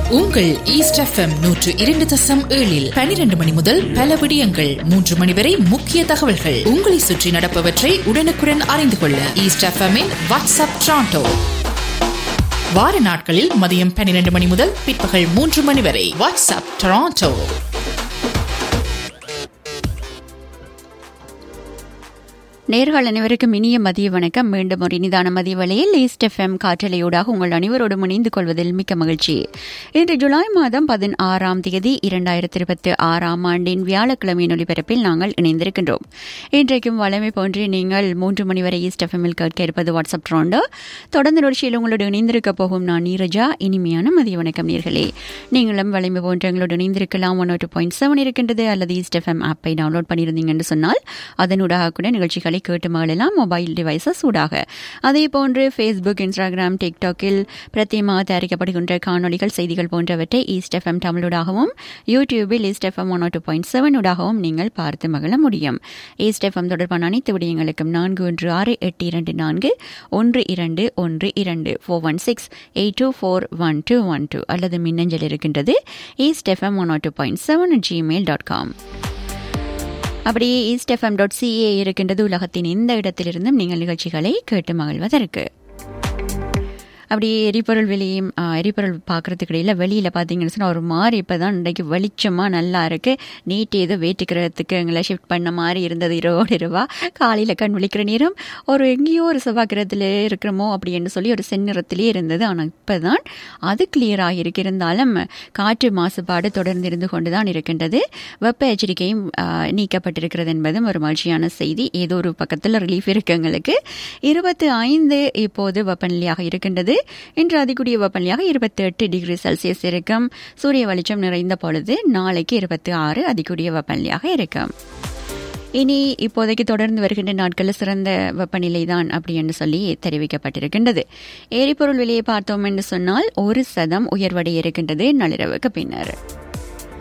உங்கள் east FM நூற்று இரண்டு தசம் ஏழில் பனிரெண்டு மணி முதல் பல விடயங்கள் மூன்று மணி வரை முக்கிய தகவல்கள் உங்களை சுற்றி நடப்பவற்றை உடனுக்குடன் அறிந்து கொள்ள ஈஸ்ட் எஃப்எம்மின் வாட்ஸ்அப் ட்ராண்டோ வார நாட்களில் மதியம் பன்னிரண்டு மணி முதல் பிற்பகல் மூன்று மணி வரை வாட்ஸ்அப் டொராண்டோ நேர்கள் அனைவருக்கும் இனிய மதிய வணக்கம் மீண்டும் ஒரு இனிதான மதிய வேளையில் ஈஸ்ட் எஃப்எம் காற்றலையூடாக உங்கள் அனைவரோடும் இணைந்து கொள்வதில் மிக்க மகிழ்ச்சி இன்று ஜூலை மாதம் பதினாறாம் தேதி இரண்டாயிரத்தி இருபத்தி ஆறாம் ஆண்டின் வியாழக்கிழமையின் ஒலிபரப்பில் நாங்கள் இணைந்திருக்கின்றோம் இன்றைக்கும் வளமை போன்று நீங்கள் மூன்று மணி வரை ஈஸ்ட் எஃப்எம்மில் கேட்க இருப்பது வாட்ஸ்அப் ட்ரோண்டோ தொடர்ந்து நிகழ்ச்சியில் உங்களோடு இணைந்திருக்க போகும் நான் நீரஜா இனிமையான மதிய வணக்கம் நேர்களே நீங்களும் வளமை போன்று எங்களோடு இணைந்திருக்கலாம் ஒன் டூ பாயிண்ட் செவன் இருக்கின்றது அல்லது ஈஸ்ட் எஃப்எம் ஆப்பை டவுன்லோட் பண்ணியிருந்தீங்க என்று சொன்னால் அதனூடாக கூட நிகழ்ச்சிகளை பாடல்களை கேட்டு மகளெல்லாம் மொபைல் டிவைசஸ் ஊடாக அதே போன்று ஃபேஸ்புக் இன்ஸ்டாகிராம் டிக்டாக்கில் பிரத்தியமாக தயாரிக்கப்படுகின்ற காணொலிகள் செய்திகள் போன்றவற்றை ஈஸ்ட் எஃப்எம் தமிழூடாகவும் யூடியூபில் east FM one two point seven ஊடாகவும் நீங்கள் பார்த்து மகள முடியும் ஈஸ்ட் எஃப்எம் தொடர்பான அனைத்து விடயங்களுக்கும் நான்கு ஒன்று ஆறு எட்டு இரண்டு நான்கு ஒன்று இரண்டு ஒன்று இரண்டு four one six eight two four one two one two அல்லது மின்னஞ்சல் இருக்கின்றது east FM one two point seven Gmail dot com அப்படியே ஈஸ்ட் எஃப்எம் டாட் சிஏ இருக்கின்றது உலகத்தின் இந்த இடத்திலிருந்தும் நீங்கள் நிகழ்ச்சிகளை கேட்டு மகிழ்வதற்கு அப்படியே எரிபொருள் விலையும் எரிபொருள் பார்க்கறதுக்கு இடையில வெளியில் பார்த்தீங்கன்னு சொன்னால் ஒரு மாதிரி இப்போ தான் இன்றைக்கு வெளிச்சமாக நல்லா இருக்குது நீட்டு ஏதோ வேட்டுக்கிறதுக்கு எங்களை ஷிஃப்ட் பண்ண மாதிரி இருந்தது இருபது இரவா காலையில் கண் விழிக்கிற நேரம் ஒரு எங்கேயோ ஒரு செவ்வாய்க்கிரத்தில் இருக்கிறோமோ அப்படின்னு சொல்லி ஒரு செந்நிறத்திலே இருந்தது ஆனால் இப்போ தான் அது கிளியராக இருக்கு இருந்தாலும் காற்று மாசுபாடு தொடர்ந்து இருந்து கொண்டு தான் இருக்கின்றது வெப்ப எச்சரிக்கையும் நீக்கப்பட்டிருக்கிறது என்பதும் ஒரு மகிழ்ச்சியான செய்தி ஏதோ ஒரு பக்கத்தில் ரிலீஃப் இருக்கு எங்களுக்கு இருபத்தி ஐந்து இப்போது வெப்பநிலையாக இருக்கின்றது இன்று அதிகூடிய வெப்பநிலையாக இருபத்தி எட்டு டிகிரி செல்சியஸ் இருக்கும் சூரிய வெளிச்சம் நிறைந்த பொழுது நாளைக்கு இருபத்தி ஆறு அதிகூடிய வெப்பநிலையாக இருக்கும் இனி இப்போதைக்கு தொடர்ந்து வருகின்ற நாட்களில் சிறந்த வெப்பநிலை தான் அப்படி என்று சொல்லி தெரிவிக்கப்பட்டிருக்கின்றது எரிபொருள் விலையை பார்த்தோம் என்று சொன்னால் ஒரு சதம் உயர்வடைய இருக்கின்றது நள்ளிரவுக்கு பின்னர்